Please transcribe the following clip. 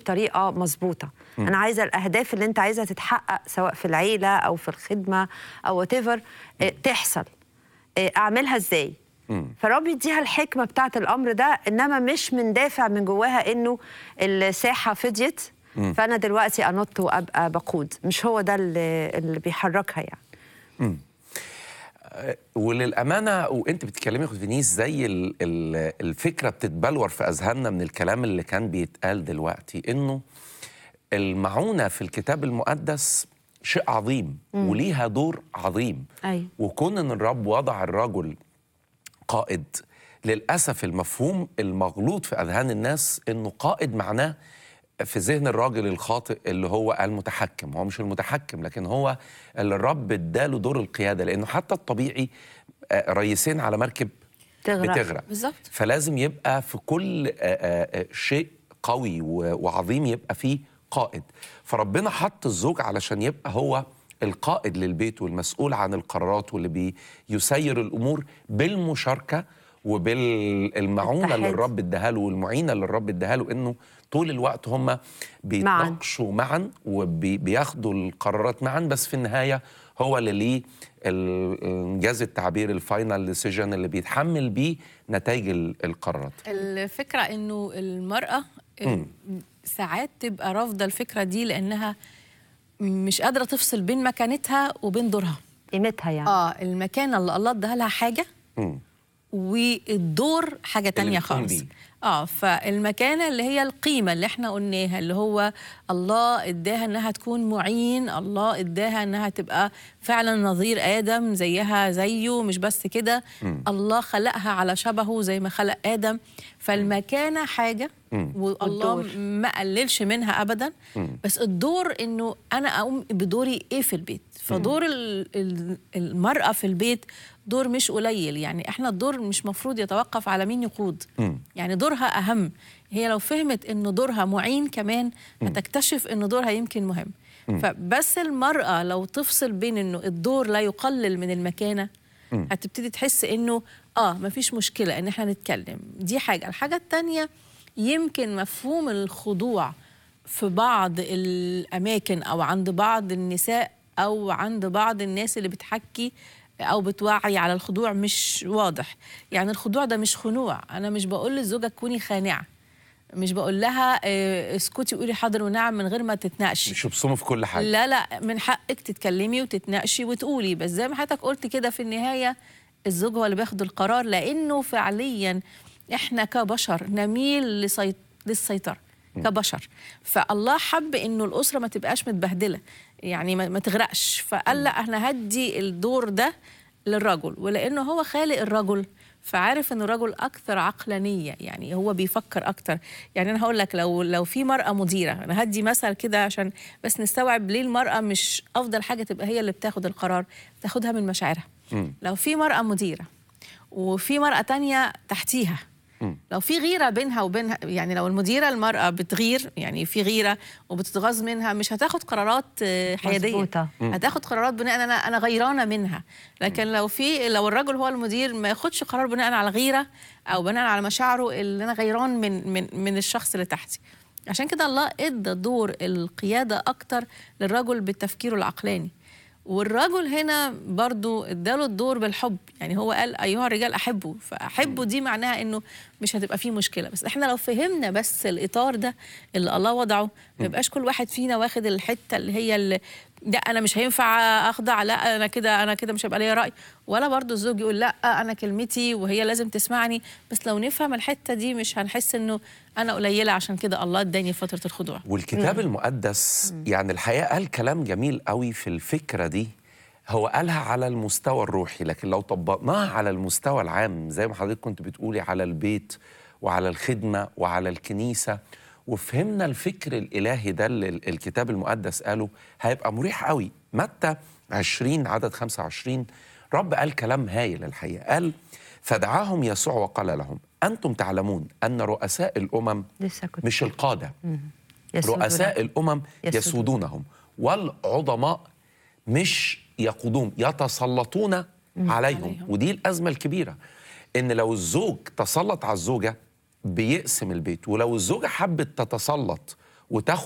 بطريقه مظبوطه انا عايزه الاهداف اللي انت عايزها تتحقق سواء في العيله او في الخدمه او وات تحصل آه، اعملها ازاي فرب يديها الحكمه بتاعه الامر ده انما مش من دافع من جواها انه الساحه فضيت فانا دلوقتي انط وابقى بقود مش هو ده اللي, اللي بيحركها يعني وللامانه وانت بتتكلمي يا اخت فينيس زي ال- ال- الفكره بتتبلور في اذهاننا من الكلام اللي كان بيتقال دلوقتي انه المعونه في الكتاب المقدس شيء عظيم وليها دور عظيم أيوة. وكون ان الرب وضع الرجل قائد للاسف المفهوم المغلوط في اذهان الناس انه قائد معناه في ذهن الراجل الخاطئ اللي هو المتحكم هو مش المتحكم لكن هو اللي الرب اداله دور القياده لانه حتى الطبيعي آه، ريسين على مركب تغرق. بتغرق بالظبط. فلازم يبقى في كل آه، آه، آه، شيء قوي و- وعظيم يبقى فيه قائد فربنا حط الزوج علشان يبقى هو القائد للبيت والمسؤول عن القرارات واللي بيسير الامور بالمشاركه وبالمعونه اللي بالتحدي. الرب اداها له والمعينه اللي الرب اداها له انه طول الوقت هم بيتناقشوا معا وبياخدوا القرارات معا بس في النهايه هو اللي ليه ال- انجاز التعبير الفاينل ديسيجن اللي بيتحمل بيه نتائج ال- القرارات الفكرة انه المرأة ساعات تبقى رافضة الفكرة دي لانها مش قادرة تفصل بين مكانتها وبين دورها قيمتها يعني اه المكانة اللي الله اداها لها حاجة مم. والدور حاجة تانية بتقوم خالص بيه. اه فالمكانة اللي هي القيمة اللي احنا قلناها اللي هو الله اداها انها تكون معين الله اداها انها تبقى فعلا نظير ادم زيها زيه مش بس كده الله خلقها على شبهه زي ما خلق ادم فالمكانة حاجة والله والدور. ما قللش منها ابدا بس الدور انه انا اقوم بدوري ايه في البيت فدور ال- ال- المراه في البيت دور مش قليل يعني احنا الدور مش مفروض يتوقف على مين يقود يعني دورها اهم هي لو فهمت انه دورها معين كمان هتكتشف انه دورها يمكن مهم فبس المراه لو تفصل بين انه الدور لا يقلل من المكانه هتبتدي تحس انه اه مفيش مشكله ان احنا نتكلم دي حاجه الحاجه التانيه يمكن مفهوم الخضوع في بعض الاماكن او عند بعض النساء او عند بعض الناس اللي بتحكي او بتوعي على الخضوع مش واضح يعني الخضوع ده مش خنوع انا مش بقول للزوجه كوني خانعه مش بقول لها آه، اسكتي وقولي حاضر ونعم من غير ما تتناقشي مش يبصموا في كل حاجه لا لا من حقك تتكلمي وتتناقشي وتقولي بس زي ما حضرتك قلت كده في النهايه الزوج هو اللي بياخد القرار لانه فعليا احنا كبشر نميل لسيط... للسيطره كبشر فالله حب انه الاسره ما تبقاش متبهدله يعني ما, ما تغرقش فقال لا انا هدي الدور ده للرجل ولانه هو خالق الرجل فعارف ان الرجل اكثر عقلانيه يعني هو بيفكر اكتر يعني انا هقول لك لو لو في مراه مديره انا هدي مثل كده عشان بس نستوعب ليه المراه مش افضل حاجه تبقى هي اللي بتاخد القرار تاخدها من مشاعرها لو في مراه مديره وفي مرأة تانية تحتيها لو في غيرة بينها وبينها يعني لو المديرة المرأة بتغير يعني في غيرة وبتتغاظ منها مش هتاخد قرارات آه، حيادية مظبوطة. هتاخد قرارات بناء انا انا غيرانة منها لكن لو في لو الرجل هو المدير ما ياخدش قرار بناء على غيرة او بناء على مشاعره اللي انا غيران من من من الشخص اللي تحتي عشان كده الله ادى دور القيادة اكتر للرجل بالتفكير العقلاني والرجل هنا برضو اداله الدور بالحب يعني هو قال ايها الرجال احبوا فاحبوا دي معناها انه مش هتبقى فيه مشكله بس احنا لو فهمنا بس الاطار ده اللي الله وضعه ما يبقاش كل واحد فينا واخد الحته اللي هي اللي لا انا مش هينفع اخضع لا انا كده انا كده مش هيبقى ليا راي ولا برضو الزوج يقول لا انا كلمتي وهي لازم تسمعني بس لو نفهم الحته دي مش هنحس انه انا قليله عشان كده الله اداني فتره الخضوع والكتاب المقدس يعني الحقيقه قال كلام جميل قوي في الفكره دي هو قالها على المستوى الروحي لكن لو طبقناها على المستوى العام زي ما حضرتك كنت بتقولي على البيت وعلى الخدمه وعلى الكنيسه وفهمنا الفكر الالهي ده اللي ال- الكتاب المقدس قاله هيبقى مريح قوي متى 20 عدد 25 رب قال كلام هايل الحقيقه قال فدعاهم يسوع وقال لهم انتم تعلمون ان رؤساء الامم لسه كنت مش القاده يسودون. رؤساء الامم يسودون. يسودونهم والعظماء مش يقودون يتسلطون عليهم عليهم. ودي الازمه الكبيره ان لو الزوج تسلط على الزوجه بيقسم البيت ولو الزوجه حبت تتسلط وتاخد